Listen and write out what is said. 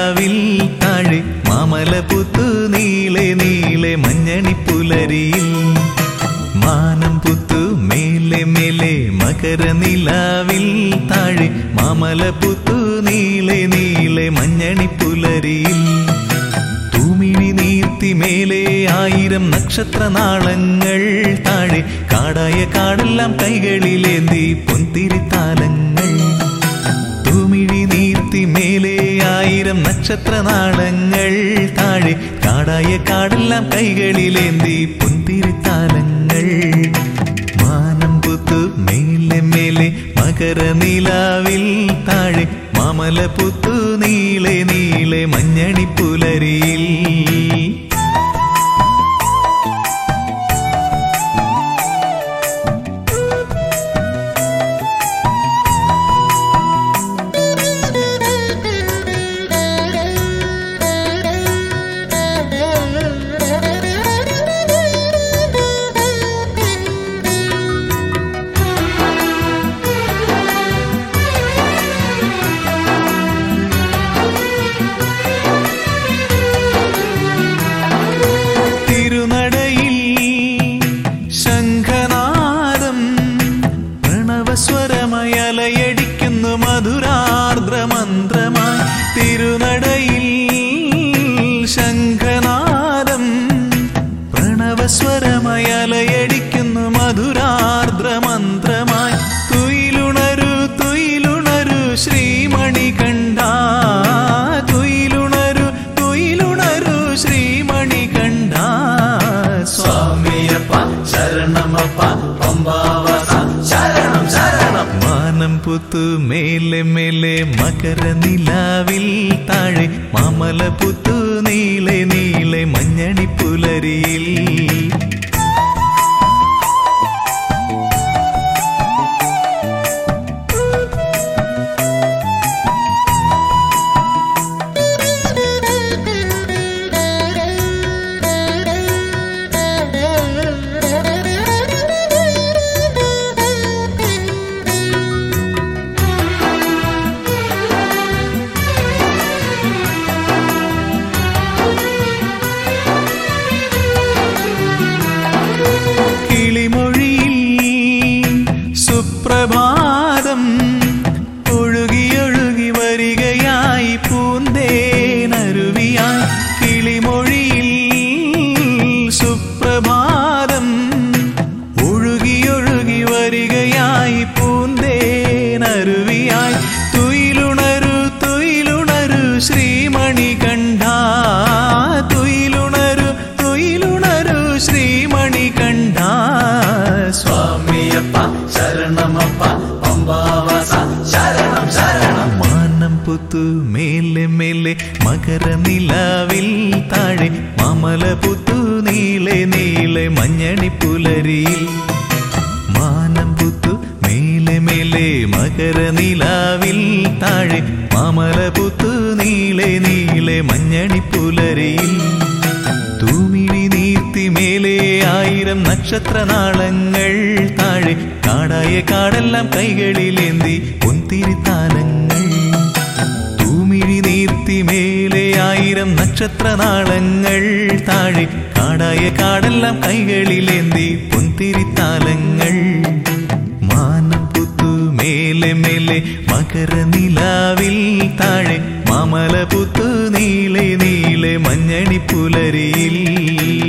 മകരനിലാവിൽ താഴെ മാമല പുത്തു നീളെ നീളെ മഞ്ഞണി പുലരിയിൽ മാനം പുത്തു മേലെ മേലെ മകരനിലാവിൽ താഴെ മാമല പുത്തു നീളെ നീളെ മഞ്ഞണി പുലരിയിൽ തൂമിഴി നീർത്തി മേലെ ആയിരം നക്ഷത്രനാളങ്ങൾ താഴെ കാടായ കാടെല്ലാം കൈകളിലേന്തി പൊന്തിരിത്താലങ്ങൾ തൂമിഴി നീർത്തി മേലെ ആയിരം നക്ഷത്രനാളങ്ങൾ താഴെ കാടായ കാടെല്ലാം കൈകളിലേന്തി പൊന്തിരിത്താലങ്ങൾ മാനം പുത്തു മേലെ മേലെ മകരനിലാവിൽ താഴെ മാമല പുത്തു നീളെ നീളെ മഞ്ഞണി പുലരിയിൽ തിരുനടയിൽ ശംഖനാദം പ്രണവസ്വരമയലയടിക്കുന്നു മധുരാർദ്രമന്ത്രമായി തിരുനടയിൽ ശംഖനാദം പ്രണവസ്വരമയലയടിക്കുന്നു മധുരാർദ്രമന്ത്രമായി തുയിലുണരു തുയിലുണരു ശ്രീമണി കണ്ട തുയിലുണരു തുയിലുണരു ശ്രീമണി കണ്ട സ്വാമിയപ്പ ശരണമപ്പ പമ്പാവസ ശരണം ശരണം മാനം പുത്തു മേലെ മേലെ മകരനിലാവിൽ താഴെ മാമല പുത്തു നീളെ നീളെ മഞ്ഞണി പുലരിയിൽ കിളിമൊഴിയിൽ സുപ്രഭാതം ഒഴുകിയൊഴുകി വരികയായി പൂന്തേനരുവിയായി കിളിമൊഴിയിൽ സുപ്രഭാതം ഒഴുകിയൊഴുകി വരികയായി പൂന്തേനരുവിയായി തുയിലുണരു തുയിലുണരു ശ്രീമണി കണ്ട തുയിലുണരു തുയിലുണരു ശ്രീമണി കണ്ട സ്വാമിയപ്പ ശരണമപ്പ പമ്പാവസ ശരണം ശരണം മാനം പുത്തു മേലെ മേലെ മകരനിലാവിൽ താഴെ മാമല പുത്തു നീളെ നീളെ മഞ്ഞണി പുലരിയിൽ മാനം പുത്തു മേലെ മേലെ മകരനിലാവിൽ താഴെ മാമല പുത്തു നീളെ നീളെ മഞ്ഞണി പുലരിയിൽ തൂമിഴി നീർത്തി മേലെ ആയിരം നക്ഷത്രനാളങ്ങൾ താഴെ കാടായ കാടെല്ലാം കൈകളിലേന്തി പൊന്തിരിത്താലങ്ങൾ തൂമിഴി നീർത്തി മേലെ ആയിരം നക്ഷത്രനാളങ്ങൾ താഴെ കാടായ കാടെല്ലാം കൈകളിലേന്തി പൊന്തിരിത്താലങ്ങൾ മാനം പുത്തു മേലെ മേലെ മകരനിലാവിൽ താഴെ മാമല പുത്തു നീളെ നീളെ മഞ്ഞണി പുലരിയിൽ